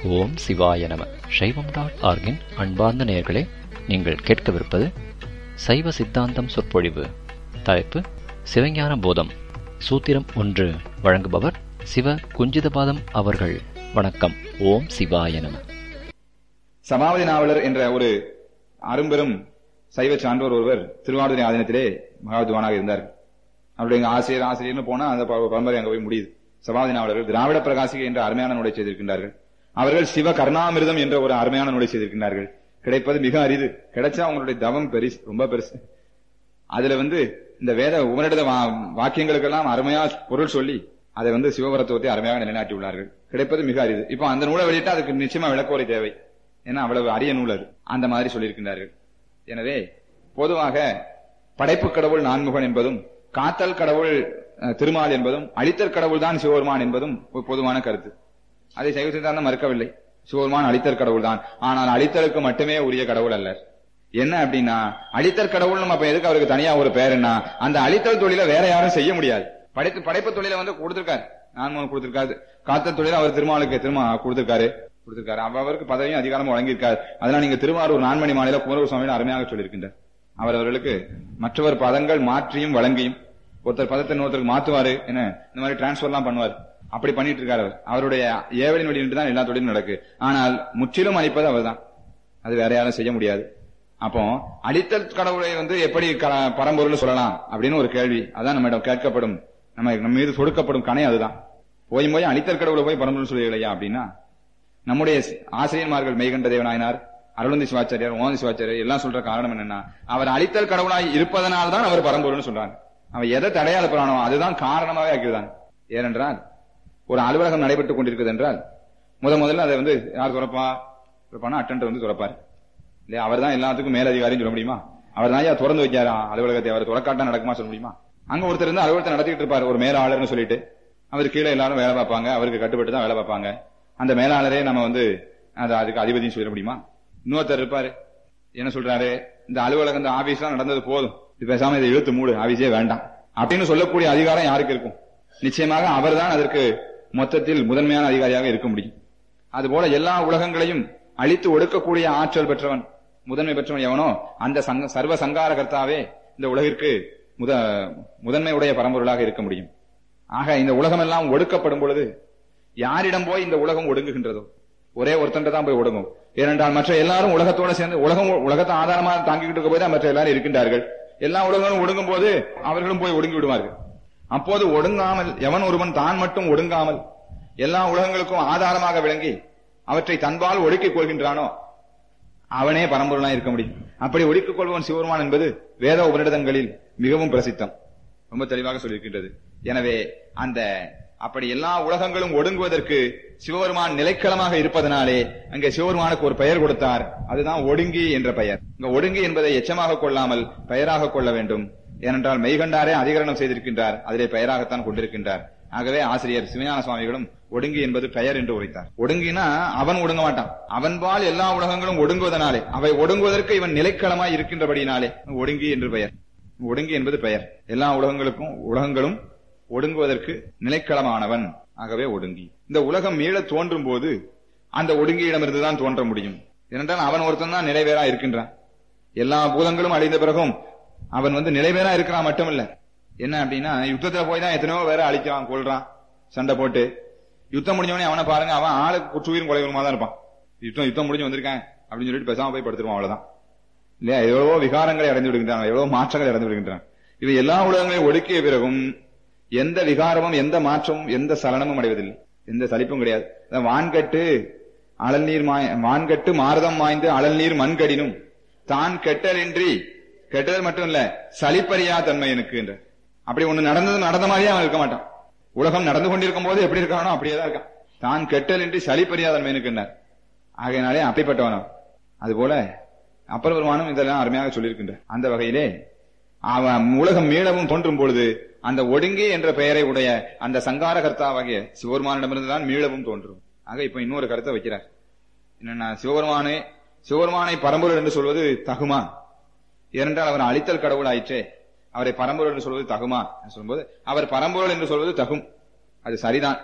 ஓம் சிவாய நம சைவம் டாட் ஆர்கின் அன்பார்ந்த நேயர்களே நீங்கள் கேட்கவிருப்பது சைவ சித்தாந்தம் சொற்பொழிவு தலைப்பு சிவஞான போதம் சூத்திரம் ஒன்று வழங்குபவர் சிவ குஞ்சிதபாதம் அவர்கள் வணக்கம் ஓம் சிவாய நம சமாவதி நாவலர் என்ற ஒரு அரும்பெரும் சைவ சான்றோர் ஒருவர் திருவாரூரை ஆதீனத்திலே மகாவித்வானாக இருந்தார் அவருடைய எங்க ஆசிரியர் ஆசிரியர்னு போனா அந்த ப- பரம்பரை அங்க போய் முடியுது சமாவதி நாவலர்கள் திராவிட பிரகாசிகை என்ற அருமையான நூலை செய்திருக்கின்றார்கள் அவர்கள் சிவ கருணாமிர்தம் என்ற ஒரு அருமையான நூலை செய்திருக்கின்றார்கள் கிடைப்பது மிக அரிது கிடைச்சா அவங்களுடைய தவம் பெரிசு ரொம்ப பெருசு அதுல வந்து இந்த வேத உபனிடத வா- வாக்கியங்களுக்கெல்லாம் அருமையா பொருள் சொல்லி அதை வந்து சிவபரத்துவத்தை அருமையாக நிலைநாட்டி உள்ளார்கள் கிடைப்பது மிக அரிது இப்போ அந்த நூலை வெளியிட்டா அதுக்கு நிச்சயமா விளக்குவரை தேவை ஏன்னா அவ்வளவு அரிய நூல் அது அந்த மாதிரி சொல்லியிருக்கின்றார்கள் எனவே பொதுவாக படைப்பு கடவுள் நான்முகன் என்பதும் காத்தல் கடவுள் அஹ், திருமால் என்பதும் அழித்தல் கடவுள் தான் சிவபெருமான் என்பதும் ஒரு பொதுவான கருத்து அதை சைவ சித்தாந்தம் மறுக்கவில்லை சிவபெருமான் அழித்தல் கடவுள் தான் ஆனால் அழித்தலுக்கு மட்டுமே உரிய கடவுள் அல்ல என்ன அப்படின்னா அழித்தல் கடவுள் நம்ம அப்ப எதுக்கு அவருக்கு தனியா ஒரு பேர் என்ன அந்த அழித்தல் தொழிலை வேற யாரும் செய்ய முடியாது படைத்து படைப்பு தொழிலை வந்து கொடுத்திருக்காரு நான்மன் கொடுத்திருக்காரு காத்தல் தொழிலை அவர் திருமாலுக்கு திருமா கொடுத்திருக்காரு கொடுத்திருக்காரு அவ- அவருக்கு பதவியும் அதிகாரமும் வழங்கியிருக்காரு அதனால நீங்க திருவாரூர் நான்மணி மாநில குமரூர் சுவாமி அருமையாக சொல்லியிருக்கின்றார் அவர் அவர்களுக்கு மற்றவர் பதங்கள் மாற்றியும் வழங்கியும் ஒருத்தர் பதத்தை இன்னொருத்தருக்கு மாத்துவாரு என்ன இந்த மாதிரி டிரான்ஸ்பர் எல்லாம் பண்ணுவார் அப்படி பண்ணிட்டு இருக்காரு அவர் அவருடைய ஏவலின் வழி தான் எல்லா தொழிலும் நடக்கு ஆனால் முற்றிலும் அளிப்பது அவர்தான் அது வேற யாரும் செய்ய முடியாது அப்போ அடித்தல் கடவுளை வந்து எப்படி க- பரம்பொருள்னு சொல்லலாம் அப்படின்னு ஒரு கேள்வி அதான் நம்மிடம் கேட்கப்படும் நம்ம நம்ம மீது தொடுக்கப்படும் கணை அதுதான் போய் போய் அடித்தல் கடவுளை போய் பரம்பொருள் சொல்லுகளையா அப்படின்னா நம்முடைய சி- ஆசிரியன்மார்கள் மெய்கண்ட தேவநாயனார் அருளந்தி சிவாச்சாரியார் ஓந்தி சிவாச்சாரியார் எல்லாம் சொல்ற காரணம் என்னன்னா அவர் அழித்தல் கடவுளாய் இருப்பதனால் தான் அவர் பரம்பொருள்னு சொல்றாங்க அவன் எதை தடையாள போறானோ அதுதான் காரணமாவே ஆக்கிதான் ஏனென்றால் ஒரு அலுவலகம் நடைபெற்றுக் கொண்டிருக்கிறது என்றால் முத முதல்ல அதை வந்து யார் துறப்பா துறப்பானா அட்டன்டர் வந்து துறப்பார் இல்லையா அவர் தான் எல்லாத்துக்கும் மேலதிகாரின்னு சொல்ல முடியுமா அவர் தான் ஐயா திறந்து வைக்காரா அலுவலகத்தை அவர் துறக்காட்டா நடக்குமா சொல்ல முடியுமா அங்க ஒருத்தர் இருந்து அலுவலகத்தை நடத்திட்டு இருப்பார் ஒரு மேலாளர்னு சொல்லிட்டு அவர் கீழே எல்லாரும் வேலை பார்ப்பாங்க அவருக்கு கட்டுப்பட்டு தான் வேலை பார்ப்பாங்க அந்த மேலாளரே நம்ம வந்து அது அதுக்கு அதிபதினு சொல்ல முடியுமா இன்னொருத்தர் இருப்பாரு என்ன சொல்றாரு இந்த அலுவலகம் இந்த ஆபீஸ் நடந்தது போதும் இது பேசாம இதை இழுத்து மூடு ஆபீஸே வேண்டாம் அப்படின்னு சொல்லக்கூடிய அதிகாரம் யாருக்கு இருக்கும் நிச்சயமாக அவர்தான் அதற்கு மொத்தத்தில் முதன்மையான அதிகாரியாக இருக்க முடியும் அதுபோல எல்லா உலகங்களையும் அழித்து ஒடுக்கக்கூடிய ஆற்றல் பெற்றவன் முதன்மை பெற்றவன் எவனோ அந்த சங்க சர்வ சங்கார கர்த்தாவே இந்த உலகிற்கு முத முதன்மை உடைய பரம்பொருளாக இருக்க முடியும் ஆக இந்த உலகம் எல்லாம் ஒடுக்கப்படும் பொழுது யாரிடம் போய் இந்த உலகம் ஒடுங்குகின்றதோ ஒரே ஒருத்தன் தான் போய் ஒடுங்கும் ஏனென்றால் மற்ற எல்லாரும் உலகத்தோட சேர்ந்து உலகம் உலகத்தை ஆதாரமாக தாங்கிக்கிட்டு இருக்க போய் தான் மற்ற எல்லாரும் இருக்கின்றார்கள் எல்லா உலகங்களும் ஒடுங்கும் போது அவர்களும் போய் ஒடுங்கி விடுவார்கள் அப்போது ஒடுங்காமல் எவன் ஒருவன் தான் மட்டும் ஒடுங்காமல் எல்லா உலகங்களுக்கும் ஆதாரமாக விளங்கி அவற்றை தன்பால் ஒடுக்கிக் கொள்கின்றானோ அவனே பரம்பொருளாய் இருக்க முடியும் அப்படி ஒடுக்கிக் கொள்வன் சிவருமான் என்பது வேத உபநிடதங்களில் மிகவும் பிரசித்தம் ரொம்ப தெளிவாக சொல்லியிருக்கின்றது எனவே அந்த அப்படி எல்லா உலகங்களும் ஒடுங்குவதற்கு சிவபெருமான் நிலைக்களமாக இருப்பதனாலே அங்கே சிவபெருமானுக்கு ஒரு பெயர் கொடுத்தார் அதுதான் ஒடுங்கி என்ற பெயர் இங்க ஒடுங்கி என்பதை எச்சமாக கொள்ளாமல் பெயராக கொள்ள வேண்டும் ஏனென்றால் மெய்கண்டாரே அதிகரணம் செய்திருக்கின்றார் அதிலே பெயராகத்தான் கொண்டிருக்கின்றார் ஆகவே ஆசிரியர் சிவஞான சுவாமிகளும் ஒடுங்கி என்பது பெயர் என்று உரைத்தார் ஒடுங்கினா அவன் ஒடுங்க மாட்டான் அவன்பால் எல்லா உலகங்களும் ஒடுங்குவதனாலே அவை ஒடுங்குவதற்கு இவன் நிலைக்களமாய் இருக்கின்றபடியினாலே ஒடுங்கி என்று பெயர் ஒடுங்கி என்பது பெயர் எல்லா உலகங்களுக்கும் உலகங்களும் ஒடுங்குவதற்கு நிலைக்களமானவன் ஆகவே ஒடுங்கி இந்த உலகம் மீள தோன்றும் போது அந்த ஒடுங்கியிடமிருந்துதான் தோன்ற முடியும் ஏனென்றால் அவன் ஒருத்தன் தான் நிலைவேறா இருக்கின்றான் எல்லா பூதங்களும் அழிந்த பிறகும் அவன் வந்து நிலைவேறா இருக்கிறான் மட்டுமில்ல என்ன அப்படின்னா யுத்தத்துல போய் தான் எத்தனையோ பேரை அழிக்கிறான் கொள்றான் சண்டை போட்டு யுத்தம் முடிஞ்சவனே அவனை பாருங்க அவன் ஆளுக்கு குற்றுயிரும் கொலைவருமா தான் இருப்பான் யுத்தம் யுத்தம் முடிஞ்சு வந்திருக்கேன் அப்படின்னு சொல்லிட்டு பேசாம போய் படுத்துருவான் அவ்வளவுதான் இல்லையா எவ்வளவோ விகாரங்களை அடைந்து விடுகின்றான் எவ்வளவு மாற்றங்களை அடைந்து விடுகின்றான் இவை எல்லா உலகங்களையும் ஒடுக்கிய பிறகும் எந்த விகாரமும் எந்த மாற்றமும் எந்த சலனமும் அடைவதில்லை எந்த சலிப்பும் கிடையாது அதான் வான்கட்டு அழல் நீர் மாய் வான்கட்டு மாரதம் மாய்ந்து அழல் நீர் மண்கடினும் தான் கெட்டலின்றி கெட்டல் மட்டும் இல்ல சலிப்பறியா தன்மை எனக்கு என்ற அப்படி ஒண்ணு நடந்தது நடந்த மாதிரியே அவன் இருக்க மாட்டான் உலகம் நடந்து கொண்டிருக்கும் போது எப்படி இருக்கானோ அப்படியே தான் இருக்கான் தான் கெட்டலின்றி சலிப்பறியா தன்மை எனக்குன்னார் ஆகையினாலே அப்படிப்பட்டவன் அவன். அதுபோல அப்பர் பெருமானும் இதெல்லாம் அருமையாக சொல்லியிருக்கின்ற அந்த வகையிலே அவன் உலகம் மீளவும் தோன்றும் பொழுது அந்த ஒடுங்கி என்ற பெயரை உடைய அந்த சங்கார கர்த்தாவாகிய சிவபெருமானிடமிருந்து தான் மீளவும் தோன்றும் ஆக இப்ப இன்னொரு கருத்தை வைக்கிறார் என்னன்னா சிவபெருமானே சிவபெருமானை பரம்பொருள் என்று சொல்வது தகுமா ஏனென்றால் அவர் அழித்தல் கடவுள் ஆயிற்றே அவரை பரம்பொருள் என்று சொல்வது தகுமா என்று சொல்லும்போது அவர் பரம்பொருள் என்று சொல்வது தகும் அது சரிதான்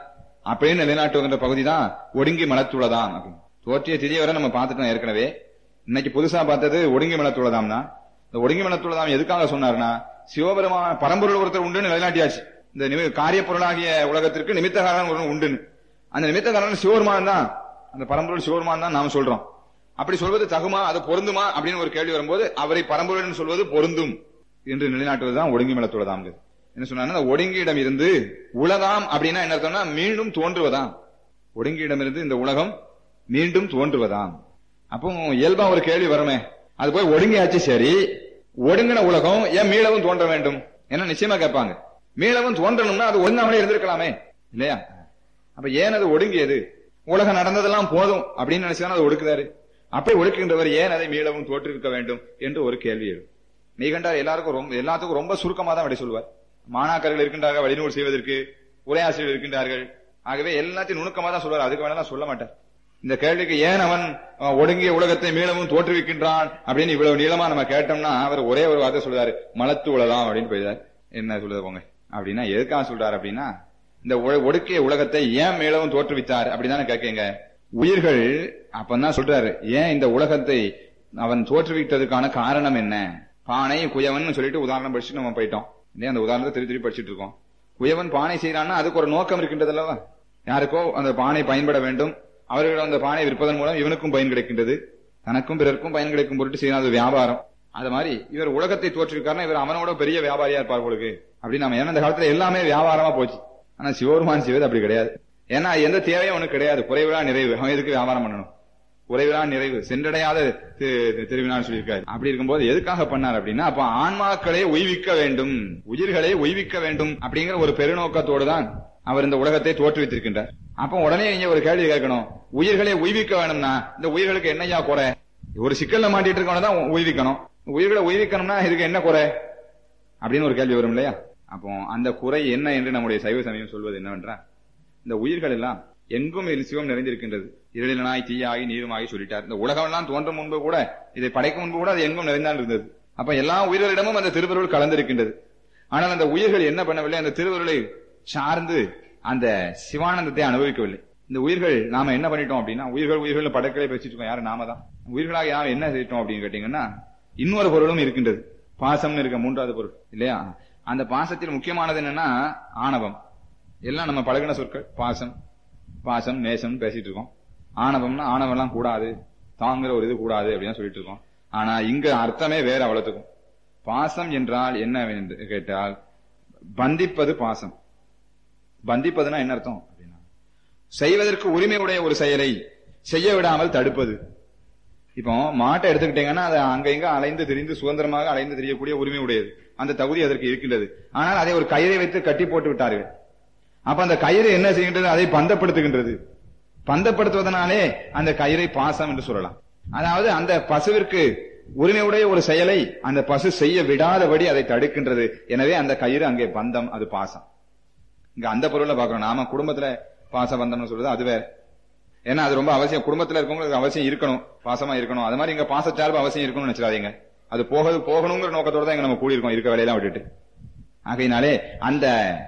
அப்படின்னு நிலைநாட்டுகின்ற பகுதி தான் ஒடுங்கி மலத்துள்ளதாம் அப்படின்னு. தோற்றிய திதியை வரை நம்ம பார்த்துட்டோம் ஏற்கனவே இன்னைக்கு புதுசா பார்த்தது ஒடுங்கி மலத்துள்ளதாம்னா இந்த ஒடுங்கி மலத்துள்ளதாம் எதுக்காக சொன்னாருன்னா சிவபெருமான பரம்பொருள் ஒருத்தர் உண்டுன்னு நிலைநாட்டியாச்சு இந்த நிமி காரிய பொருளாகிய உலகத்திற்கு நிமித்தகாரன் ஒரு உண்டுன்னு அந்த நிமித்தகாரன் சிவபெருமான் தான் அந்த பரம்பொருள் சிவபெருமான் தான் நாம சொல்றோம் அப்படி சொல்வது தகுமா அது பொருந்துமா அப்படின்னு ஒரு கேள்வி வரும்போது அவரை பரம்பொருள் சொல்வது பொருந்தும் என்று நிலைநாட்டுவதுதான் ஒடுங்கி மலத்துள்ளதாம் என்ன சொன்னா ஒடுங்கியிடம் இருந்து உலகாம் அப்படின்னா என்ன அர்த்தம்னா மீண்டும் தோன்றுவதாம் ஒடுங்கியிடம் இருந்து இந்த உலகம் மீண்டும் தோன்றுவதாம் அப்போ இயல்பா ஒரு கேள்வி வருமே அது போய் ஒடுங்கியாச்சு சரி ஒடுங்கின உலகம் ஏன் மீளவும் தோன்ற வேண்டும் என்ன நிச்சயமா கேட்பாங்க மீளவும் தோன்றணும்னா அது ஒடுங்காமலே இருந்திருக்கலாமே இல்லையா அப்ப ஏன் அது ஒடுங்கியது உலகம் நடந்ததெல்லாம் போதும் அப்படின்னு நினைச்சுதான் அது ஒடுக்குதாரு அப்படி ஒடுக்குகின்றவர் ஏன் அதை மீளவும் தோற்றுவிக்க வேண்டும் என்று ஒரு கேள்வி எழும் மெய்கண்டார் எல்லாருக்கும் ரொம்ப எல்லாத்துக்கும் ரொம்ப சுருக்கமா தான் விடை சொல்வார் மாணாக்கர்கள் இருக்கின்றார்கள் வழிநூல் செய்வதற்கு உரையாசிரியர் இருக்கின்றார்கள் ஆகவே எல்லாத்தையும் நுணுக்கமா தான் சொல்வார் அதுக்கு வேணா சொல்ல மாட்டார் இந்த கேள்விக்கு ஏன் அவன் அஹ், ஒடுங்கிய உலகத்தை மீளவும் தோற்றுவிக்கின்றான் அப்படின்னு இவ்வளவு நீளமா நம்ம கேட்டோம்னா அவர் ஒரே ஒரு வார்த்தை சொல்றாரு மலத்து உலகம் அப்படின்னு போயிடார் என்ன சொல்லுது போங்க அப்படின்னா எதுக்காக சொல்றாரு அப்படின்னா இந்த ஒ- ஒடுக்கிய உலகத்தை ஏன் மீளவும் தோற்றுவித்தார் அப்படிதானே கேட்கீங்க உயிர்கள் அப்பதான் சொல்றாரு ஏன் இந்த உலகத்தை அவன் தோற்றுவித்ததுக்கான காரணம் என்ன பானை குயவன் சொல்லிட்டு உதாரணம் படிச்சுட்டு நம்ம போயிட்டோம் இல்லையா அந்த உதாரணத்தை திருப்பி திருப்பி படிச்சுட்டு இருக்கோம் குயவன் பானை செய்யறான்னா அதுக்கு ஒரு நோக்கம் இருக்கின்றது அல்லவா யாருக்கோ அந்த பானை பயன்பட வேண்டும் அவர்கள் அந்த பானை விற்பதன் மூலம் இவனுக்கும் பயன் கிடைக்கின்றது தனக்கும் பிறருக்கும் பயன் கிடைக்கும் பொருட்டு செய்யணும் அது வியாபாரம் அது மாதிரி இவர் உலகத்தை தோற்றிருக்காருன்னா இவர் அவனோட பெரிய வியாபாரியா இருப்பார் உங்களுக்கு அப்படி நம்ம ஏன்னா இந்த காலத்துல எல்லாமே வியாபாரமா போச்சு ஆனா சிவபெருமான் செய்வது அப்படி கிடையாது ஏன்னா எந்த தேவையும் அவனுக்கு கிடையாது குறைவிலா நிறைவு அவன் எதுக்கு வியாபாரம் பண்ணணும் குறைவிலா நிறைவு சென்றடையாத தி- திருவிழான்னு சொல்லியிருக்காரு அப்படி இருக்கும்போது எதுக்காக பண்ணார் அப்படின்னா அப்ப ஆன்மாக்களை உய்விக்க வேண்டும் உயிர்களை உய்விக்க வேண்டும் அப்படிங்கிற ஒரு பெருநோக்கத்தோடு தான் அவர் இந்த உலகத்தை தோற்றுவித்திருக்கின்றார் அப்ப உடனே நீங்க ஒரு கேள்வி கேட்கணும் உயிர்களை உய்விக்க வேணும்னா இந்த உயிர்களுக்கு என்னையா குறை ஒரு சிக்கல்ல மாட்டிட்டு இருக்கவன தான் உய்விக்கணும் உயிர்களை உய்விக்கணும்னா இதுக்கு என்ன குறை அப்படின்னு ஒரு கேள்வி வரும் இல்லையா அப்போ அந்த குறை என்ன என்று நம்முடைய சைவ சமயம் சொல்வது என்னவென்றால் இந்த உயிர்கள் எல்லாம் எங்கும் இதில் சிவம் நிறைந்திருக்கின்றது இருளினாய் தீயாகி நீருமாகி சொல்லிட்டார் இந்த உலகம் எல்லாம் தோன்றும் முன்பு கூட இதை படைக்கும் முன்பு கூட அது எங்கும் நிறைந்தான் இருந்தது அப்ப எல்லா உயிர்களிடமும் அந்த திருவருள் கலந்திருக்கின்றது ஆனால் அந்த உயிர்கள் என்ன பண்ணவில்லை அந்த திருவருளை சார்ந்து அந்த சிவானந்தத்தை அனுபவிக்கவில்லை இந்த உயிர்கள் நாம என்ன பண்ணிட்டோம் அப்படின்னா உயிர்கள் உயிர்கள் படக்களை வச்சுட்டு இருக்கோம் யாரு நாம தான் உயிர்களாக யார் என்ன செய்யிட்டோம் அப்படின்னு கேட்டீங்கன்னா இன்னொரு பொருளும் இருக்கின்றது பாசம்னு இருக்க மூன்றாவது பொருள் இல்லையா அந்த பாசத்தில் முக்கியமானது என்னன்னா ஆணவம் எல்லாம் நம்ம பழகின சொற்கள் பாசம் பாசம் நேசம் பேசிட்டு இருக்கோம் ஆணவம்னா ஆணவம் எல்லாம் கூடாது தாங்கிற ஒரு இது கூடாது அப்படின்னு சொல்லிட்டு இருக்கோம் ஆனா இங்க அர்த்தமே வேற அவ்வளவுக்கும் பாசம் என்றால் என்ன என்று கேட்டால் பந்திப்பது பாசம் பந்திப்பதுன்னா என்ன அர்த்தம் அப்படின்னா செய்வதற்கு உரிமை உடைய ஒரு செயலை செய்ய விடாமல் தடுப்பது இப்போ மாட்டை எடுத்துக்கிட்டீங்கன்னா அது அங்க இங்க அலைந்து திரிந்து சுதந்திரமாக அலைந்து தெரியக்கூடிய உரிமை உடையது அந்த தகுதி அதற்கு இருக்கின்றது ஆனால் அதை ஒரு கயிறை வைத்து கட்டி போட்டு விட்டார்கள் அப்ப அந்த கயிறு என்ன செய்கின்றது அதை பந்தப்படுத்துகின்றது பந்தப்படுத்துவதனாலே அந்த கயிறை பாசம் என்று சொல்லலாம் அதாவது அந்த பசுவிற்கு உரிமையுடைய ஒரு செயலை அந்த பசு செய்ய விடாதபடி அதை தடுக்கின்றது எனவே அந்த கயிறு அங்கே பந்தம் அது பாசம் இங்க அந்த பொருளை பாக்குறோம் நாம குடும்பத்துல பாச பந்தம்னு சொல்றது அது வேற ஏன்னா அது ரொம்ப அவசியம் குடும்பத்துல இருக்கவங்களுக்கு அவசியம் இருக்கணும் பாசமா இருக்கணும் அது மாதிரி இங்க பாசச்சார்பு அவசியம் இருக்கணும்னு நினைச்சிடாதீங்க அது போக போகணுங்கிற நோக்கத்தோட தான் இங்க நம்ம கூடியிருக்கோம் இருக்க வேலையெல்லாம் விட்டுட்டு ஆகையினாலே அந்த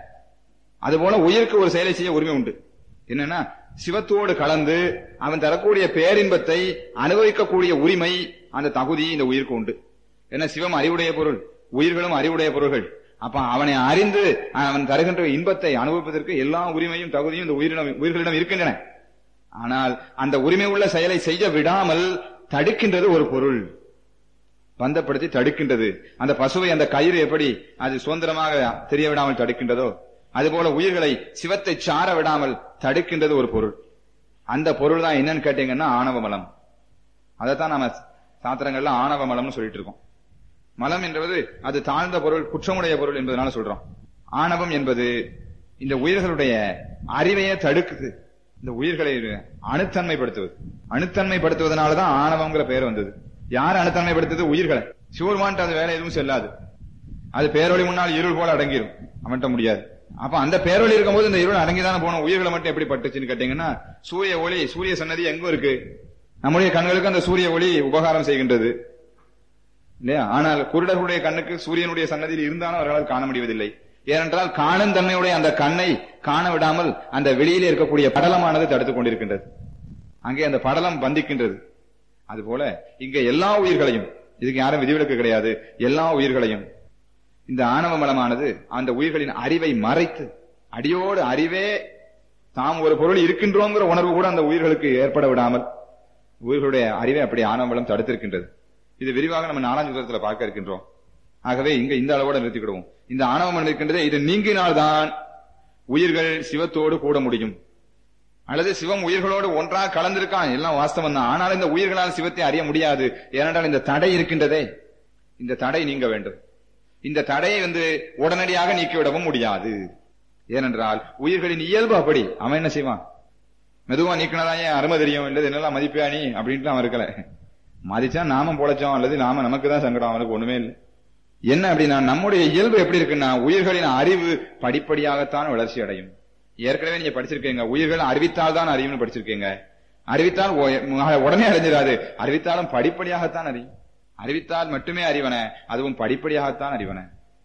அதுபோல உயிருக்கு ஒரு செயலை செய்ய உரிமை உண்டு என்னன்னா சிவத்தோடு கலந்து அவன் தரக்கூடிய பேரின்பத்தை அனுபவிக்கக்கூடிய உரிமை அந்த தகுதி இந்த உயிருக்கு உண்டு ஏன்னா சிவம் அறிவுடைய பொருள் உயிர்களும் அறிவுடைய பொருள்கள் அப்ப அவனை அறிந்து அவன் தருகின்ற இன்பத்தை அனுபவிப்பதற்கு எல்லா உரிமையும் தகுதியும் இந்த உயிரிடம் உயிர்களிடம் இருக்கின்றன ஆனால் அந்த உரிமை உள்ள செயலை செய்ய விடாமல் தடுக்கின்றது ஒரு பொருள் பந்தப்படுத்தி தடுக்கின்றது அந்த பசுவை அந்த கயிறு எப்படி அது சுதந்திரமாக தெரிய விடாமல் தடுக்கின்றதோ அதுபோல உயிர்களை சிவத்தை சார விடாமல் தடுக்கின்றது ஒரு பொருள் அந்த பொருள் தான் என்னன்னு கேட்டீங்கன்னா ஆணவ மலம் அதைத்தான் நாம சாத்திரங்கள்ல ஆணவ மலம்னு சொல்லிட்டு இருக்கோம் மலம் என்பது அது தாழ்ந்த பொருள் குற்றமுடைய பொருள் என்பதனால சொல்றோம் ஆணவம் என்பது இந்த உயிர்களுடைய அறிவையே தடுக்குது இந்த உயிர்களை அணுத்தன்மைப்படுத்துவது அணுத்தன்மைப்படுத்துவதனாலதான் ஆணவம்ங்கிற பெயர் வந்தது யார் அணுத்தன்மைப்படுத்துது உயிர்களை சிவருமான்ட்டு அது வேலை எதுவும் செல்லாது அது பேரொழி முன்னால் இருள் போல அடங்கிடும் அவன்கிட்ட முடியாது அப்ப அந்த பேரொழி இருக்கும்போது இந்த இருள் அடங்கிதானே போன உயிர்களை மட்டும் எப்படி பட்டுச்சுன்னு கேட்டீங்கன்னா சூரிய ஒளி சூரிய சன்னதி எங்கும் இருக்கு நம்முடைய கண்களுக்கு அந்த சூரிய ஒளி உபகாரம் செய்கின்றது இல்லையா ஆனால் குருடர்களுடைய கண்ணுக்கு சூரியனுடைய சன்னதியில் இருந்தாலும் அவர்களால் காண முடிவதில்லை ஏனென்றால் காணும் தன்மையுடைய அந்த கண்ணை காண விடாமல் அந்த வெளியிலே இருக்கக்கூடிய படலமானது தடுத்துக் கொண்டிருக்கின்றது அங்கே அந்த படலம் பந்திக்கின்றது அதுபோல இங்க எல்லா உயிர்களையும் இதுக்கு யாரும் விதிவிலக்கு கிடையாது எல்லா உயிர்களையும் இந்த ஆணவ மலமானது அந்த உயிர்களின் அறிவை மறைத்து அடியோடு அறிவே தாம் ஒரு பொருள் இருக்கின்றோங்கிற உணர்வு கூட அந்த உயிர்களுக்கு ஏற்பட விடாமல் உயிர்களுடைய அறிவை அப்படி ஆணவ மலம் தடுத்திருக்கின்றது இது விரிவாக நம்ம நாலாம் யுத்தத்துல பார்க்க இருக்கின்றோம் ஆகவே இங்க இந்த அளவோட நிறுத்திக்கிடுவோம் இந்த ஆணவ மலம் இருக்கின்றதே இது நீங்கினால்தான் உயிர்கள் சிவத்தோடு கூட முடியும் அல்லது சிவம் உயிர்களோடு ஒன்றாக கலந்திருக்கான் எல்லாம் வாஸ்தவம் தான் ஆனால் இந்த உயிர்களால் சிவத்தை அறிய முடியாது ஏனென்றால் இந்த தடை இருக்கின்றதே இந்த தடை நீங்க வேண்டும் இந்த தடையை வந்து உடனடியாக நீக்கிவிடவும் முடியாது ஏனென்றால் உயிர்களின் இயல்பு அப்படி அவன் என்ன செய்வான் மெதுவா நீக்கினதான் ஏன் அருமை தெரியும் இல்லது என்னெல்லாம் மதிப்பியா நீ அப்படின்ட்டு அவன் இருக்கல மதிச்சா நாம பொழைச்சோம் அல்லது நாம நமக்கு தான் சங்கடம் அவனுக்கு ஒண்ணுமே இல்லை என்ன அப்படின்னா நம்முடைய இயல்பு எப்படி இருக்குன்னா உயிர்களின் அறிவு படிப்படியாகத்தான் வளர்ச்சி அடையும் ஏற்கனவே நீங்க படிச்சிருக்கீங்க உயிர்கள் அறிவித்தால் தான் அறியும்னு படிச்சிருக்கீங்க அறிவித்தால் ஒ- உடனே அறிஞ்சிடாது அறிவித்தாலும் படிப்படியாகத்தான் அறியும் அறிவித்தால் மட்டுமே அறிவன அதுவும் படிப்படியாகத்தான் அறிவன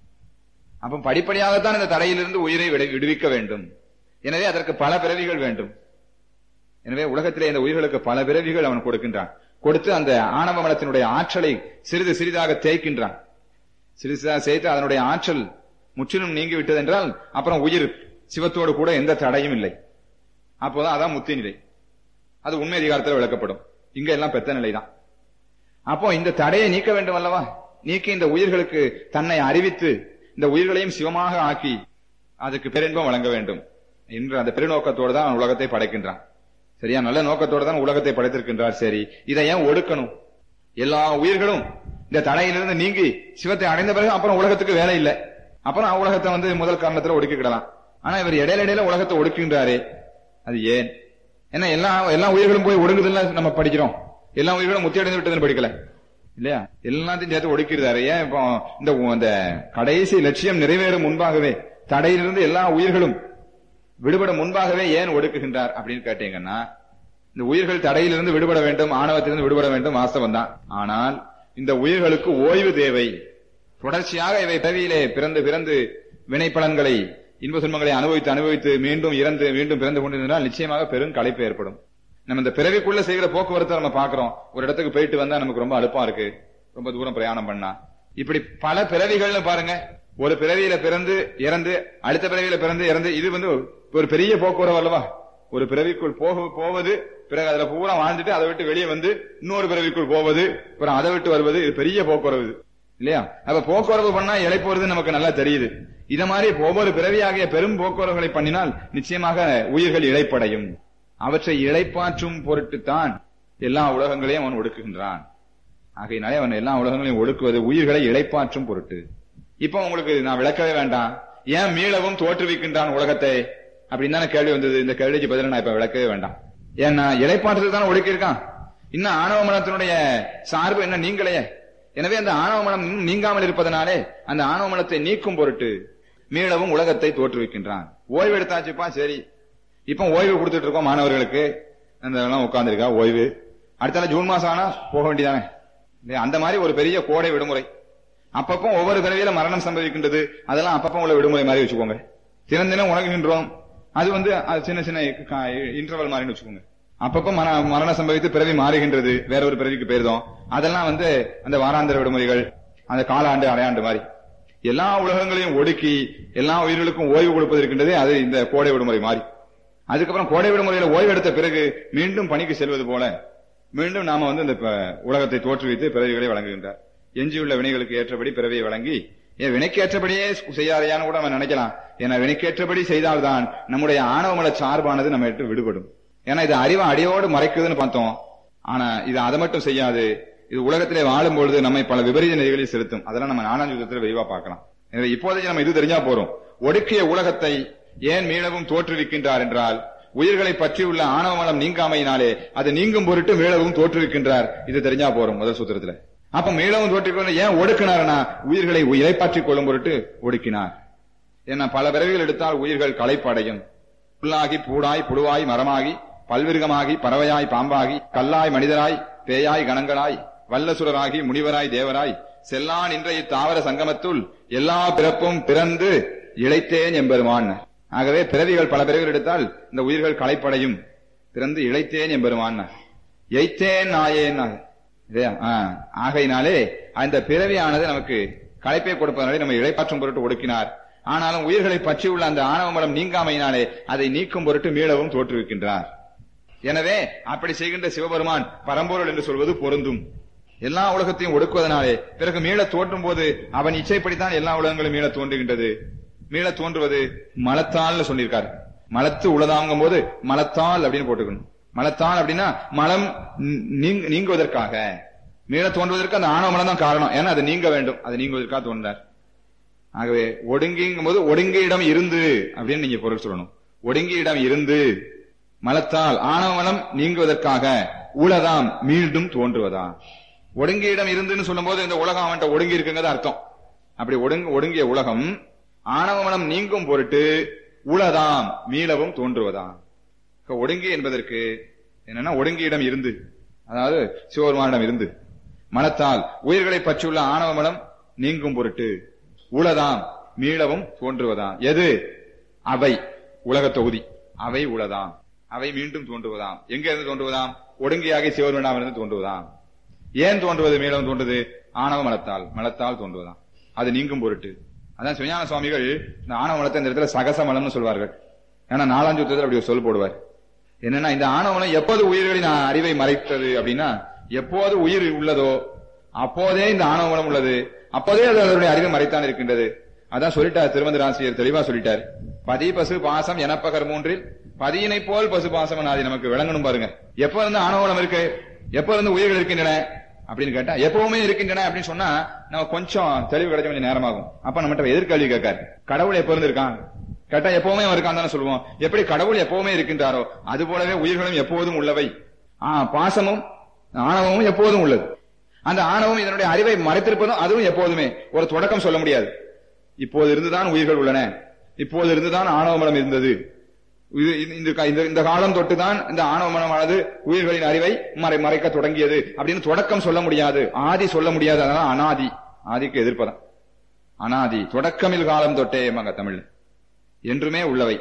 அப்ப படிப்படியாகத்தான் இந்த தடையிலிருந்து உயிரை விடு- விடுவிக்க வேண்டும் எனவே அதற்கு பல பிறவிகள் வேண்டும் எனவே உலகத்திலே இந்த உயிர்களுக்கு பல பிறவிகள் அவன் கொடுக்கின்றான் கொடுத்து அந்த ஆணவ மலத்தினுடைய ஆற்றலை சிறிது சிறிதாக தேய்க்கின்றான் சிறிது சிறிதாக சேர்த்து அதனுடைய ஆற்றல் முற்றிலும் நீங்கி விட்டது என்றால் அப்புறம் உயிர் சிவத்தோடு கூட எந்த தடையும் இல்லை அப்போதான் அதான் முத்தி நிலை அது உண்மை அதிகாரத்தில் விளக்கப்படும் இங்க எல்லாம் பெத்த நிலைதான் அப்போ இந்த தடையை நீக்க வேண்டும் அல்லவா நீக்கி இந்த உயிர்களுக்கு தன்னை அறிவித்து இந்த உயிர்களையும் சிவமாக ஆக்கி அதுக்கு பேரின்பம் வழங்க வேண்டும் என்று அந்த பெருநோக்கத்தோடு தான் அவன் உலகத்தை படைக்கின்றான் சரியா நல்ல நோக்கத்தோடு தான் உலகத்தை படைத்திருக்கின்றார் சரி இதை ஏன் ஒடுக்கணும் எல்லா உயிர்களும் இந்த தடையிலிருந்து நீங்கி சிவத்தை அடைந்த பிறகு அப்புறம் உலகத்துக்கு வேலை இல்லை அப்புறம் உலகத்தை வந்து முதல் காரணத்துல ஒடுக்கிக்கிடலாம் ஆனா இவர் இடையில இடையில உலகத்தை ஒடுக்குகின்றாரே அது ஏன் ஏன்னா எல்லா எல்லா உயிர்களும் போய் ஒடுங்குதுன்னு நம்ம படிக்கிறோம் எல்லா உயிர்களும் முத்தி அடைந்து விட்டதுன்னு படிக்கல இல்லையா எல்லாத்தையும் சேர்த்து ஒடுக்கிறாரு ஏன் இப்போ இந்த இந்த கடைசி லட்சியம் நிறைவேறும் முன்பாகவே தடையிலிருந்து எல்லா உயிர்களும் விடுபட முன்பாகவே ஏன் ஒடுக்குகின்றார் அப்படின்னு கேட்டீங்கன்னா இந்த உயிர்கள் தடையிலிருந்து விடுபட வேண்டும் ஆணவத்திலிருந்து விடுபட வேண்டும் வாஸ்தவம் தான் ஆனால் இந்த உயிர்களுக்கு ஓய்வு தேவை தொடர்ச்சியாக இவை பிறவியிலே பிறந்து பிறந்து வினைப்பலன்களை இன்ப துன்பங்களை அனுபவித்து அனுபவித்து மீண்டும் இறந்து மீண்டும் பிறந்து கொண்டிருந்தால் நிச்சயமாக பெரும் களைப்பு ஏற்படும் நம்ம இந்த பிறவிக்குள்ள செய்கிற போக்குவரத்தை நம்ம பாக்குறோம் ஒரு இடத்துக்கு போயிட்டு வந்தா நமக்கு ரொம்ப அலுப்பா இருக்கு ரொம்ப தூரம் பிரயாணம் பண்ணா இப்படி பல பிறவிகள்னு பாருங்க ஒரு பிறவியில பிறந்து இறந்து அடுத்த பிறவியில பிறந்து இறந்து இது வந்து ஒரு பெரிய போக்குவரவு அல்லவா ஒரு பிறவிக்குள் போக போவது பிறகு அதுல பூரா வாழ்ந்துட்டு அதை விட்டு வெளியே வந்து இன்னொரு பிறவிக்குள் போவது அப்புறம் அதை விட்டு வருவது இது பெரிய போக்குவரவு இது. இல்லையா அப்ப போக்குவரவு பண்ணா இழை போறது நமக்கு நல்லா தெரியுது இத மாதிரி ஒவ்வொரு பிறவியாகிய பெரும் போக்குவரவுகளை பண்ணினால் நிச்சயமாக உயிர்கள் இழைப்படையும் அவற்றை இழைப்பாற்றும் பொருட்டுத்தான் எல்லா உலகங்களையும் அவன் ஒடுக்குகின்றான் ஆகையினாலே அவன் எல்லா உலகங்களையும் ஒடுக்குவது உயிர்களை இழைப்பாற்றும் பொருட்டு இப்ப உங்களுக்கு நான் விளக்கவே வேண்டாம் ஏன் மீளவும் தோற்றுவிக்கின்றான் உலகத்தை அப்படின்னு தானே கேள்வி வந்தது இந்த கேள்விக்கு பதில் நான் இப்ப விளக்கவே வேண்டாம் ஏன்னா இழைப்பாற்றத்துக்கு தானே ஒடுக்கியிருக்கான் இன்னும் ஆணவ மனத்தினுடைய சார்பு என்ன நீங்களையே எனவே அந்த ஆணவ மனம் இன்னும் நீங்காமல் இருப்பதனாலே அந்த ஆணவ மனத்தை நீக்கும் பொருட்டு மீளவும் உலகத்தை தோற்றுவிக்கின்றான் ஓய்வு எடுத்தாச்சுப்பா சரி இப்ப ஓய்வு கொடுத்துட்டு இருக்கோம் மாணவர்களுக்கு அந்த உட்கார்ந்துருக்கா ஓய்வு அடுத்தால ஜூன் மாசம் ஆனா போக வேண்டியதானே இல்லையா? அந்த மாதிரி ஒரு பெரிய கோடை விடுமுறை அப்பப்போ ஒவ்வொரு பிறவியில மரணம் சம்பவிக்கின்றது அதெல்லாம் அப்பப்போ உள்ள விடுமுறை மாதிரி வச்சுக்கோங்க தினம் தினம் உணங்குகின்றோம் அது வந்து அது சின்ன சின்ன இன்டர்வல் மாதிரின்னு வச்சுக்கோங்க அப்பப்போ மர மரணம் சம்பவித்து பிறவி மாறுகின்றது வேற ஒரு பிறவிக்கு போயிருந்தோம் அதெல்லாம் வந்து அந்த வாராந்திர விடுமுறைகள் அந்த காலாண்டு அரையாண்டு மாதிரி எல்லா உலகங்களையும் ஒடுக்கி எல்லா உயிர்களுக்கும் ஓய்வு கொடுப்பது இருக்கின்றதே அது இந்த கோடை விடுமுறை மாதிரி அதுக்கப்புறம் கோடை விடுமுறையில ஓய்வு எடுத்த பிறகு மீண்டும் பணிக்கு செல்வது போல மீண்டும் நாம வந்து இந்த ப- உலகத்தை தோற்றுவித்து பிறவிகளை வழங்குகின்றார் எஞ்சியுள்ள வினைகளுக்கு ஏற்றபடி பிறவியை வழங்கி ஏன் வினைக்கு ஏற்றபடியே செய்யாதையான்னு கூட நம்ம நினைக்கலாம் ஏன்னா வினைக்கேற்றபடி செய்தால்தான் நம்முடைய ஆணவமல சார்பானது நம்ம விட்டு விடுபடும் ஏன்னா இது அறிவை அடியோடு மறைக்குதுன்னு பார்த்தோம் ஆனா இது அதை மட்டும் செய்யாது இது உலகத்திலே வாழும் பொழுது நம்மை பல விபரீத நிலைகளில் செலுத்தும் அதெல்லாம் நம்ம நாலாம் யுத்தத்தில் விரிவா பார்க்கலாம் எனவே இப்போதைக்கு நம்ம இது தெரிஞ்சா போறோம் ஒடுக்கிய உலகத்தை ஏன் மீளவும் தோற்றுவிக்கின்றார் என்றால் உயிர்களை பற்றியுள்ள ஆணவ மலம் நீங்காமையினாலே அது நீங்கும் பொருட்டு மீளவும் தோற்றுவிக்கின்றார் இது தெரிஞ்சா போறோம் முதல் சூத்திரத்துல அப்ப மீளவும் தோற்றுவிக்க ஏன் ஒடுக்கினார்னா உயிர்களை இறைப்பாற்றிக் கொள்ளும் பொருட்டு ஒடுக்கினார் ஏன்னா பல பிறவிகள் எடுத்தால் உயிர்கள் களைப்படையும் புல்லாகி பூடாய் புழுவாய் மரமாகி பல்விருகமாகி பறவையாய் பாம்பாகி கல்லாய் மனிதராய் பேயாய் கணங்களாய் வல்லசுரராகி முனிவராய் தேவராய் செல்லான் இன்ற இத்தாவர சங்கமத்துள் எல்லா பிறப்பும் பிறந்து இழைத்தேன் எம்பெருமான் ஆகவே பிறவிகள் பல பிறவிகள் எடுத்தால் இந்த உயிர்கள் களைப்படையும் பிறந்து இழைத்தேன் எம்பெருமான் எய்த்தேன் நாயேன் இல்லையா ஆ, ஆகையினாலே அந்த பிறவியானது நமக்கு களைப்பை கொடுப்பதனாலே நம்ம இழைப்பாற்றும் பொருட்டு ஒடுக்கினார் ஆனாலும் உயிர்களை பற்றியுள்ள அந்த ஆணவ மலம் நீங்காமையினாலே அதை நீக்கும் பொருட்டு மீளவும் தோற்றுவிக்கின்றார் எனவே அப்படி செய்கின்ற சிவபெருமான் பரம்பொருள் என்று சொல்வது பொருந்தும் எல்லா உலகத்தையும் ஒடுக்குவதனாலே பிறகு மீள தோன்றும் போது அவன் இச்சைப்படித்தான் எல்லா உலகங்களும் மீள தோன்றுகின்றது மீள தோன்றுவது மலத்தால்னு சொல்லியிருக்காரு மலத்து உளதாங்கும் போது மலத்தால் அப்படின்னு போட்டுக்கணும் மலத்தால் அப்படின்னா மலம் நீங்க- நீங்குவதற்காக மீள தோன்றுவதற்கு அந்த ஆணவ மலம் தான் காரணம் ஏன்னா அது நீங்க வேண்டும் அது நீங்குவதற்காக தோன்றார் ஆகவே ஒடுங்கிங்கும் போது ஒடுங்கிய இடம் இருந்து அப்படின்னு நீங்க பொருள் சொல்லணும் ஒடுங்கிய இடம் இருந்து மலத்தால் ஆணவ மலம் நீங்குவதற்காக உலதாம் மீண்டும் தோன்றுவதா ஒடுங்கிய இடம் இருந்துன்னு சொல்லும்போது இந்த உலகம் அவன்கிட்ட ஒடுங்கி இருக்குங்கிறது அர்த்தம் அப்படி ஒடுங்க ஒடுங்கிய உலகம் ஆணவ மலம் நீங்கும் பொருட்டு உலதாம் மீளவும் தோன்றுவதா இப்ப ஒடுங்கி என்பதற்கு என்னன்னா ஒடுங்கிய இடம் இருந்து அதாவது சிவபெருமானிடம் இருந்து மனத்தால் உயிர்களை பற்றியுள்ள ஆணவ மலம் நீங்கும் பொருட்டு உலதாம் மீளவும் தோன்றுவதாம் எது அவை உலகத் தொகுதி அவை உலதாம் அவை மீண்டும் தோன்றுவதாம் எங்க இருந்து தோன்றுவதாம் ஒடுங்கியாகி சிவபெருமானிடம் இருந்து தோன்றுவதாம் ஏன் தோன்றுவது மீளவும் தோன்றுவது ஆணவ மலத்தால் மலத்தால் தோன்றுவதாம் அது நீங்கும் பொருட்டு அதான் சிவஞான சுவாமிகள் இந்த ஆணவ மலத்தை இந்த இடத்துல சகச மலம்னு சொல்வார்கள் ஏன்னா நாலாஞ்சு யுத்தத்தில் அப்படி ஒரு சொல் போடுவார் என்னன்னா இந்த ஆணவனம் எப்போது உயிர்களின் அறிவை மறைத்தது அப்படின்னா எப்போது உயிர் உள்ளதோ அப்போதே இந்த ஆணவமனம் உள்ளது அப்போதே அது அதனுடைய அறிவை மறைத்தான் இருக்கின்றது அதான் சொல்லிட்டார் திருமந்திர ஆசிரியர் தெளிவா சொல்லிட்டார் பதி பசு பாசம் எனப்பகர் மூன்றில் பதியினை போல் பசு பாசம் ஆதி நமக்கு விளங்கணும் பாருங்க எப்ப இருந்து ஆணவனம் இருக்கு எப்ப இருந்து உயிர்கள் இருக்கின்றன அப்படின்னு கேட்டா எப்பவுமே இருக்கின்றன அப்படின்னு சொன்னா நம்ம கொஞ்சம் தெளிவு கிடைச்ச கொஞ்சம் நேரமாகும் அப்ப நம்மகிட்ட எதிர்கல்வி கேட்காரு கடவுள் எப்ப இருந்து இருக்கான் கேட்டா எப்பவுமே அவன் இருக்கான் தானே சொல்லுவோம் எப்படி கடவுள் எப்பவுமே இருக்கின்றாரோ அது போலவே உயிர்களும் எப்போதும் உள்ளவை ஆ, பாசமும் ஆணவமும் எப்போதும் உள்ளது அந்த ஆணவம் இதனுடைய அறிவை மறைத்திருப்பதும் அதுவும் எப்போதுமே ஒரு தொடக்கம் சொல்ல முடியாது இப்போது இருந்துதான் உயிர்கள் உள்ளன இப்போது இருந்துதான் ஆணவ மலம் இருந்தது இது- இது- இந்த கா- இந்த- இந்த காலம் தொட்டுதான் இந்த ஆணவ மனமானது உயிர்களின் அறிவை மறை மறைக்க தொடங்கியது அப்படின்னு தொடக்கம் சொல்ல முடியாது ஆதி சொல்ல முடியாது அதனால அனாதி ஆதிக்கு எதிர்ப்பதான் அனாதி தொடக்கமில் காலம் தொட்டே மங்க தமிழ் என்றுமே உள்ளவை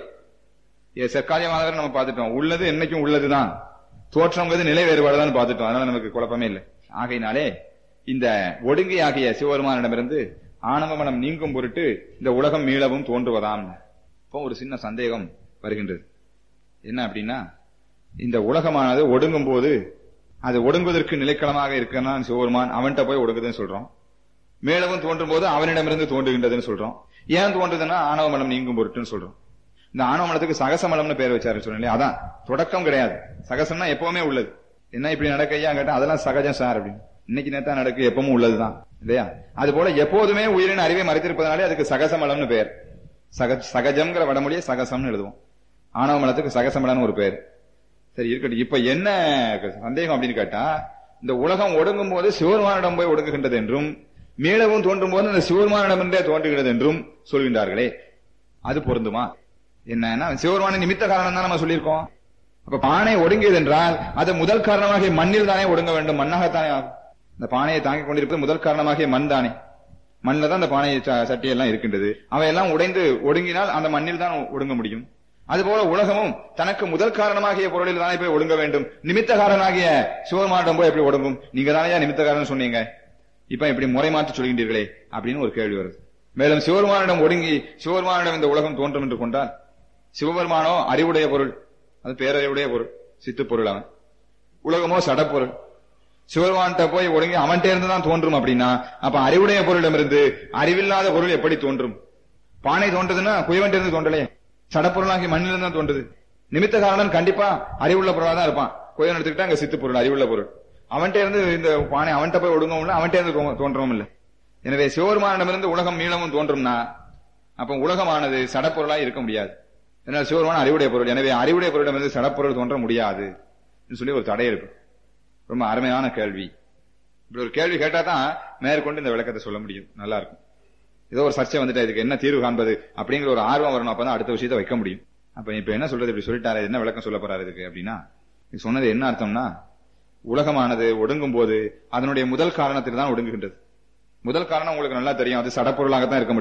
ஏ, செக்காலிய மாதவர் நம்ம பார்த்துட்டோம் உள்ளது என்னைக்கும் உள்ளதுதான் தோற்றம்ங்கிறது நிலை வேறுபாடுதான் பார்த்துட்டோம் அதனால நமக்கு குழப்பமே இல்லை ஆகையினாலே இந்த ஒடுங்கியாகிய சிவபெருமானிடமிருந்து ஆணவ மனம் நீங்கும் பொருட்டு இந்த உலகம் மீளவும் தோன்றுவதாம் இப்போ ஒரு சின்ன சந்தேகம் வருகின்றது என்ன அப்படின்னா இந்த உலகமானது ஒடுங்கும் போது அது ஒடுங்குவதற்கு நிலைக்களமாக இருக்கிறனா சிவபெருமான் அவன்கிட்ட போய் ஒடுங்குதுன்னு சொல்றோம் மேலவும் தோன்றும் போது அவனிடமிருந்து தோன்றுகின்றதுன்னு சொல்றோம் ஏன் தோன்றுதுன்னா ஆணவ மலம் நீங்கும் பொருட்டுன்னு சொல்றோம் இந்த ஆணவ மலத்துக்கு சகசமலம்னு பேர் வச்சாரு சொன்னேன் அதான் தொடக்கம் கிடையாது சகசம்னா எப்பவுமே உள்ளது என்ன இப்படி நடக்க ஐயா கேட்டா அதெல்லாம் சகஜம் சார் அப்படின்னு இன்னைக்கு நேத்தா நடக்கு எப்பவும் உள்ளதுதான் இல்லையா அது போல எப்போதுமே உயிரின் அறிவை மறைத்திருப்பதனாலே அதுக்கு சகசமலம்னு பெயர் சக சகஜம்ங்கிற வடமொழியை சகசம்னு எழுதுவோம் ஆணவ மலத்துக்கு சகசமலம்னு ஒரு பேர் சரி இருக்கட்டும் இப்ப என்ன சந்தேகம் அப்படின்னு கேட்டா இந்த உலகம் ஒடுங்கும் போது சிவருமானிடம் போய் ஒடுங்குகின்றது என்றும் மீளவும் தோன்றும் போது அந்த சிவருமானிடமிருந்தே தோன்றுகிறது என்றும் சொல்கின்றார்களே அது பொருந்துமா என்னன்னா சிவருமான நிமித்த காரணம் தான் நம்ம சொல்லியிருக்கோம் அப்ப பானை ஒடுங்கியது என்றால் அது முதல் காரணமாகிய மண்ணில் தானே ஒடுங்க வேண்டும் மண்ணாகத்தானே ஆகும் இந்த பானையை தாங்கிக் கொண்டிருப்பது முதல் காரணமாகிய மண் தானே மண்ணில் தான் அந்த பானை ச- சட்டி எல்லாம் இருக்கின்றது அவையெல்லாம் உடைந்து ஒடுங்கினால் அந்த மண்ணில் தான் ஒடுங்க முடியும் அதுபோல உலகமும் தனக்கு முதல் காரணமாகிய பொருளில் தானே போய் ஒடுங்க வேண்டும் நிமித்த காரணமாகிய சிவபெருமானிடம் போய் எப்படி ஒடுங்கும் நீங்க தானே நிமித்த காரணம் சொன்னீங்க இப்ப இப்படி முறை மாற்றி சொல்கின்றீர்களே அப்படின்னு ஒரு கேள்வி வருது மேலும் சிவபெருமானிடம் ஒடுங்கி சிவபெருமானிடம் இந்த உலகம் தோன்றும் என்று கொண்டால் சிவபெருமானோ அறிவுடைய பொருள் அது பேரறிவுடைய பொருள் சித்து பொருள் அவன் உலகமோ சடப்பொருள் சிவபெருமான்கிட்ட போய் ஒடுங்கி அவன்கிட்ட இருந்து தான் தோன்றும் அப்படின்னா அப்ப அறிவுடைய பொருளிடமிருந்து அறிவில்லாத பொருள் எப்படி தோன்றும் பானை தோன்றதுன்னா குயவன்ட்ட இருந்து தோன்றலையே சடப்பொருளாகி மண்ணிலிருந்து தான் தோன்றுது நிமித்த காரணம் கண்டிப்பா அறிவுள்ள பொருளா தான் இருப்பான் குயவன் எடுத்துக்கிட்டா அங்க சித்து பொருள் அறிவுள்ள பொருள் அவன்கிட்ட இருந்து இந்த பானை அவன்கிட்ட போய் ஒடுங்கவும் இல்லை அவன்கிட்ட இருந்து தோ- தோன்றவும் இல்லை எனவே சிவபெருமானிடமிருந்து உலகம் மீளவும் தோன்றும்னா அப்ப உலகமானது சடப்பொருளா இருக்க முடியாது ஏன்னா சிவபெருமான அறிவுடைய பொருள் எனவே அறிவுடைய பொருளிடமிருந்து சடப்பொருள் தோன்ற முடியாது ன்னு சொல்லி ஒரு தடை இருக்கு ரொம்ப அருமையான கேள்வி இப்படி ஒரு கேள்வி கேட்டா தான் மேற்கொண்டு இந்த விளக்கத்தை சொல்ல முடியும் நல்லா இருக்கும் ஏதோ ஒரு சர்ச்சை வந்துட்டு இதுக்கு என்ன தீர்வு காண்பது அப்படிங்கிற ஒரு ஆர்வம் வரணும் அப்பதான் அடுத்த விஷயத்தை வைக்க முடியும் அப்ப இப்ப என்ன சொல்றது இப்படி சொல்லிட்டாரு என்ன விளக்கம் சொல்ல போறாரு இதுக்கு அப்படின்னா இது சொன்னது என்ன அர்த்தம்னா உலகமானது ஒடுங்கும் போது அதனுடைய முதல் காரணத்தில் தான் ஒடுங்குகின்றது முதல் காரணம் உங்களுக்கு நல்லா தெரியும் அது சடப்பொருளாகத்தான் இருக்க முடியும்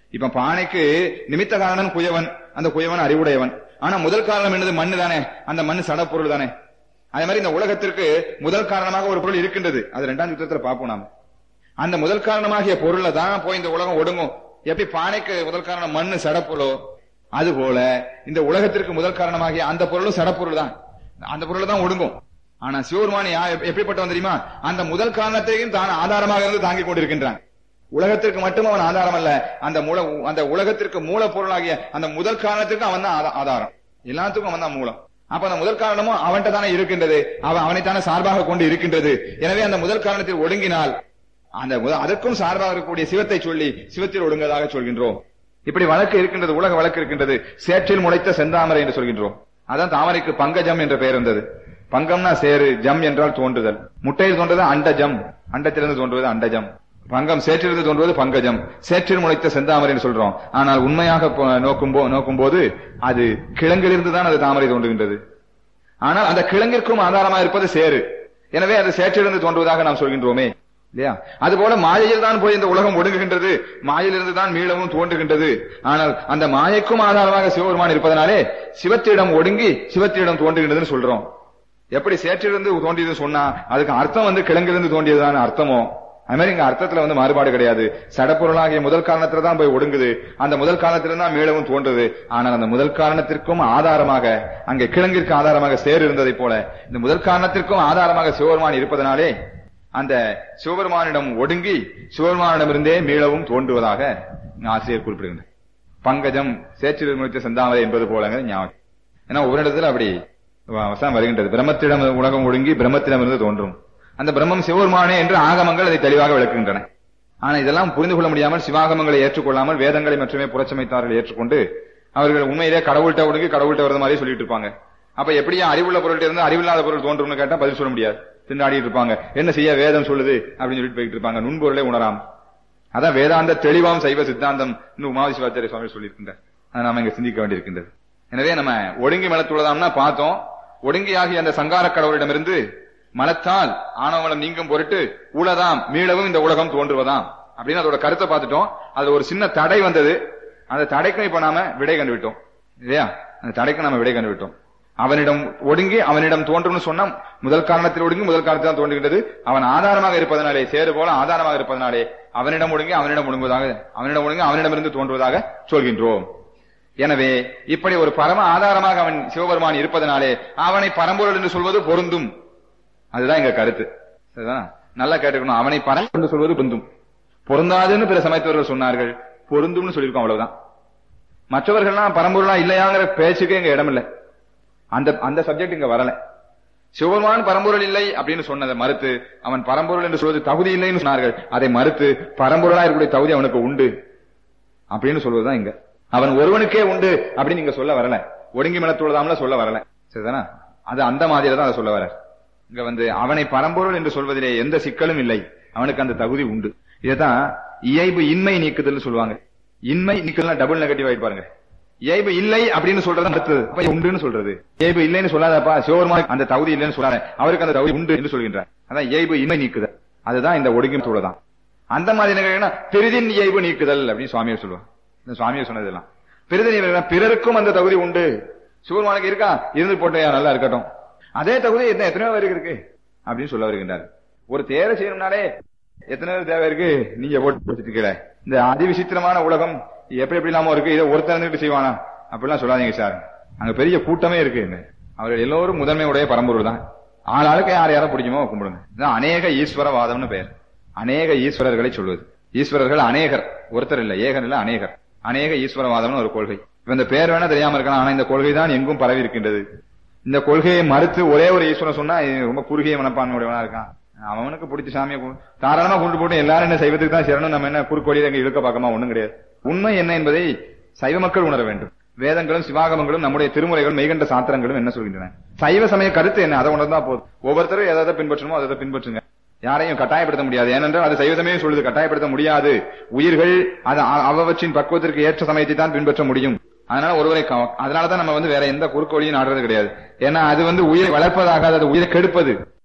இப்ப பானைக்கு நிமித்த காரணம் குயவன் அந்த குயவன் அறிவுடையவன் ஆனா முதல் காரணம் என்னது மண்ணு தானே அந்த மண்ணு சடப்பொருள் தானே அதே மாதிரி இந்த உலகத்திற்கு முதல் காரணமாக ஒரு பொருள் இருக்கின்றது அது ரெண்டாம் யுத்தத்துல பார்ப்போம் நாம அந்த முதல் காரணமாகிய பொருள்ல தான் போய் இந்த உலகம் ஒடுங்கும் எப்படி பானைக்கு முதல் காரணம் மண்ணு சடப்பொருளோ அது போல இந்த உலகத்திற்கு முதல் காரணமாகிய அந்த பொருளும் சடப்பொருள் தான் அந்த பொருள் தான் ஒடுங்கும் ஆனா சிவபெருமான் யா எப்படிப்பட்டவன் தெரியுமா அந்த முதல் காரணத்தையும் தான் ஆதாரமாக இருந்து தாங்கிக் கொண்டிருக்கின்றான் உலகத்திற்கு மட்டும் அவன் ஆதாரம் அல்ல அந்த மூல அந்த உலகத்திற்கு மூலப்பொருளாகிய அந்த முதல் காரணத்திற்கு அவன் தான் ஆதா- ஆதாரம் எல்லாத்துக்கும் அவன் தான் மூலம் அப்ப அந்த முதல் காரணமும் அவன்கிட்ட தானே இருக்கின்றது அவன் அவனைத்தானே சார்பாக கொண்டு இருக்கின்றது எனவே அந்த முதல் காரணத்தில் ஒடுங்கினால் அந்த முத- அதற்கும் சார்பாக இருக்கக்கூடிய சிவத்தை சொல்லி சிவத்தில் ஒடுங்கதாக சொல்கின்றோம் இப்படி வழக்கு இருக்கின்றது உலக வழக்கு இருக்கின்றது சேற்றில் முளைத்த செந்தாமரை என்று சொல்கின்றோம் அதான் தாமரைக்கு பங்கஜம் என்ற பெயர் இருந்தது பங்கம்னா சேரு ஜம் என்றால் தோன்றுதல் முட்டையில் தோன்றது அண்டஜம் அண்டத்திலிருந்து தோன்றுவது அண்டஜம் பங்கம் சேற்றிலிருந்து தோன்றுவது பங்கஜம் சேற்றில் முளைத்த செந்தாமரை என்று சொல்றோம் ஆனால் உண்மையாக போ- நோக்கும் போ- நோக்கும் போது அது கிழங்கிலிருந்து தான் அது தாமரை தோன்றுகின்றது ஆனால் அந்த கிழங்கிற்கும் ஆதாரமாக இருப்பது சேரு எனவே அது சேற்றிலிருந்து தோன்றுவதாக நாம் சொல்கின்றோமே இல்லையா அதுபோல மாயையில் தான் போய் இந்த உலகம் ஒடுங்குகின்றது மாயிலிருந்து தான் மீளவும் தோன்றுகின்றது ஆனால் அந்த மாயைக்கும் ஆதாரமாக சிவபெருமான் இருப்பதனாலே சிவத்திடம் ஒடுங்கி சிவத்திடம் தோன்றுகின்றதுன்னு சொல்றோம் எப்படி சேற்றிலிருந்து தோன்றியதுன்னு சொன்னா அதுக்கு அர்த்தம் வந்து கிழங்கிலிருந்து தோன்றியதுதான் அர்த்தமோ அது மாதிரி இங்க அர்த்தத்துல வந்து மாறுபாடு கிடையாது சடப்பொருளாகிய முதல் காரணத்துல தான் போய் ஒடுங்குது அந்த முதல் காரணத்திலிருந்து தான் மீளவும் தோன்றுது ஆனால் அந்த முதல் காரணத்திற்கும் ஆதாரமாக அங்கே கிழங்கிற்கு ஆதாரமாக சேர் இருந்ததை போல இந்த முதல் காரணத்திற்கும் ஆதாரமாக சிவபெருமான் இருப்பதனாலே அந்த சிவபெருமானிடம் ஒடுங்கி சிவபெருமானிடமிருந்தே மீளவும் தோன்றுவதாக இங்க ஆசிரியர் குறிப்பிடுகின்றார் பங்கஜம் சேற்றில் முடித்த செந்தாமரை என்பது போலங்க ஞாபகம் ஏன்னா ஒரு இடத்துல அப்படி வ- வசனம் வருகின்றது பிரம்மத்திடம் உலகம் ஒடுங்கி பிரம்மத்திடமிருந்து தோன்றும் அந்த பிரம்மம் சிவபெருமானே என்று ஆகமங்கள் அதை தெளிவாக விளக்குகின்றன ஆனா இதெல்லாம் புரிந்து கொள்ள முடியாமல் சிவாகமங்களை ஏற்றுக்கொள்ளாமல் வேதங்களை மட்டுமே புறச்சமைத்தார்கள் ஏற்றுக்கொண்டு அவர்கள் உண்மையிலே கடவுள்கிட்ட ஒடுங்கி கடவுள்கிட்ட வரது மாதிரி சொல்லிட்டு இருப்பாங்க அப்ப எப்படியா அறிவுள்ள பொருள்கிட்ட இருந்து அறிவில்லாத பொருள் தோன்றும்னு கேட்டா பதில் சொல்ல முடியாது திண்டாடிட்டு இருப்பாங்க என்ன செய்ய வேதம் சொல்லுது அப்படின்னு சொல்லிட்டு போயிட்டு இருப்பாங்க நுண்பொருளே உணராம் அதான் வேதாந்த தெளிவாம் சைவ சித்தாந்தம் இன்னும் உமாதி சிவாச்சாரிய சுவாமி சொல்லியிருக்கின்றார் அதை நாம இங்க சிந்திக்க வேண்டியிருக்கின்றது எனவே நம்ம ஒடுங்கி மலத்துள்ளதாம்னா பார்த்தோம் ஒடுங்கியாகிய அந்த சங்கார கடவுளிடமிருந்து மலத்தால் ஆணவமலம் நீங்கும் பொருட்டு உலதாம் மீளவும் இந்த உலகம் தோன்றுவதாம் அப்படின்னு அதோட கருத்தை பார்த்துட்டோம் அதுல ஒரு சின்ன தடை வந்தது அந்த தடைக்கும் இப்ப நாம விடை கண்டுவிட்டோம் இல்லையா அந்த தடைக்கும் நாம விடை கண்டுவிட்டோம் அவனிடம் ஒடுங்கி அவனிடம் தோன்றும்னு சொன்னா முதல் காரணத்தில் ஒடுங்கி முதல் காரணத்தில் தான் தோன்றுகின்றது அவன் ஆதாரமாக இருப்பதனாலே சேரு போல ஆதாரமாக இருப்பதனாலே அவனிடம் ஒடுங்கி அவனிடம் ஒடுங்குவதாக அவனிடம் ஒடுங்கி அவனிடமிருந்து தோன்றுவதாக சொல்கின்றோம் எனவே இப்படி ஒரு பரம ஆதாரமாக அவன் சிவபெருமான் இருப்பதனாலே அவனை பரம்பொருள் என்று சொல்வது பொருந்தும் அதுதான் எங்க கருத்து சரிதானா நல்லா கேட்டுக்கணும் அவனை பரம் என்று சொல்வது பொருந்தும் பொருந்தாதுன்னு பிற சமயத்தவர்கள் சொன்னார்கள் பொருந்தும்னு சொல்லியிருக்கோம் அவ்வளவுதான் மற்றவர்கள்லாம் பரம்பொருளா இல்லையாங்கிற பேச்சுக்கே இங்க இடம் இல்லை அந்த அந்த சப்ஜெக்ட் இங்க வரல சிவபெருமான் பரம்பொருள் இல்லை அப்படின்னு சொன்னதை மறுத்து அவன் பரம்பொருள் என்று சொல்வது தகுதி இல்லைன்னு சொன்னார்கள் அதை மறுத்து பரம்பொருளா இருக்கக்கூடிய தகுதி அவனுக்கு உண்டு அப்படின்னு சொல்வதுதான் இங்க அவன் ஒருவனுக்கே உண்டு அப்படின்னு இங்க சொல்ல வரல ஒடுங்கி மனத்துள்ளதாமல சொல்ல வரல சரிதானா அது அந்த மாதிரில தான் அதை சொல்ல வர இங்க வந்து அவனை பரம்பொருள் என்று சொல்வதிலே எந்த சிக்கலும் இல்லை அவனுக்கு அந்த தகுதி உண்டு இதுதான் இயல்பு இன்மை நீக்குதல் சொல்லுவாங்க இன்மை நீக்குதல் டபுள் நெகட்டிவ் ஆயிட்டு பாருங்க இயல்பு இல்லை அப்படின்னு சொல்றது அடுத்தது அப்ப உண்டுன்னு சொல்றது இயல்பு இல்லைன்னு சொல்லாதப்பா சிவபெருமான் அந்த தகுதி இல்லைன்னு சொல்லாத அவருக்கு அந்த தகுதி உண்டு என்று சொல்கின்றார் அதான் இயல்பு இன்மை நீக்குதல் அதுதான் இந்த ஒடுங்கி தான் அந்த மாதிரி என்ன கேட்டீங்கன்னா, பெரிதின் இயல்பு நீக்குதல் அப்படின்னு சுவாமியை சொல்லுவாங்க இந்த சுவாமியை சொன்னதெல்லாம் பெரிதின் இயல்பு பிறருக்கும் அந்த தகுதி உண்டு சிவபெருமானுக்கு இருக்கா இருந்து போட்டையா நல்லா இருக்கட்டும் அதே தகுதி என்ன எத்தனையோ பேருக்கு இருக்கு அப்படின்னு சொல்ல வருகின்றார் ஒரு தேரை செய்யணும்னாலே எத்தனை பேர் தேவை இருக்கு நீங்க போட்டு வச்சுட்டு இருக்கீங்களே. இந்த அதிவிசித்திரமான உலகம் எப்படி எப்படி இல்லாம இருக்கு இதை ஒருத்தர் இருந்துட்டு செய்வானா அப்படிலாம் சொல்லாதீங்க சார் அங்க பெரிய கூட்டமே இருக்கு அவர்கள் எல்லோரும் முதன்மை உடைய பரம்பொருள் தான் ஆளாளுக்கு யார் யாரை பிடிக்குமோ கும்பிடுங்க இதான் அநேக ஈஸ்வரவாதம்னு பெயர் அநேக ஈஸ்வரர்களை சொல்வது ஈஸ்வரர்கள் அநேகர் ஒருத்தர் இல்ல ஏகர் இல்ல அநேகர் அநேக ஈஸ்வரவாதம்னு ஒரு கொள்கை இப்ப இந்த பேர் வேணா தெரியாம இருக்கலாம் ஆனா இந்த கொள்கை தான் எங்கும் பரவி இருக்கின்றது இந்த கொள்கையை மறுத்து ஒரே ஒரு ஈஸ்வரன் சொன்னா இது ரொம்ப குறுகிய மனப்பான்மையுடையவனா இருக்கான் அவனுக்கு பிடிச்ச சாமியை கு- தாராளமா கொண்டு போட்டு எல்லாரும் என்ன சைவத்துக்கு தான் சேரணும் நம்ம என்ன குறுக்கோடியில எங்க இழுக்க பார்க்கமா ஒண்ணும் கிடையாது உண்மை என்ன என்பதை சைவ மக்கள் உணர வேண்டும் வேதங்களும் சிவாகமங்களும் நம்முடைய திருமுறைகளும் மெய்கண்ட சாத்திரங்களும் என்ன சொல்கின்றன சைவ சமய கருத்து என்ன அதை உணர்ந்தா போதும் ஒவ்வொருத்தரும் எதை எதை பின்பற்றணுமோ அதை பின்பற்றுங்க யாரையும் கட்டாயப்படுத்த முடியாது ஏனென்றால் அது சைவதமே சொல்லுது கட்டாயப்படுத்த முடியாது உயிர்கள் அது அ- அவற்றின் பக்குவத்திற்கு ஏற்ற சமயத்தை தான் பின்பற்ற முடியும் அதனால ஒருவரை க- அதனாலதான் நம்ம வந்து வேற எந்த குறுக்கோழியும் நாடுறது கிடையாது ஏன்னா அது வந்து உயிரை வளர்ப்பதாக அது உயிரை கெடுப்பது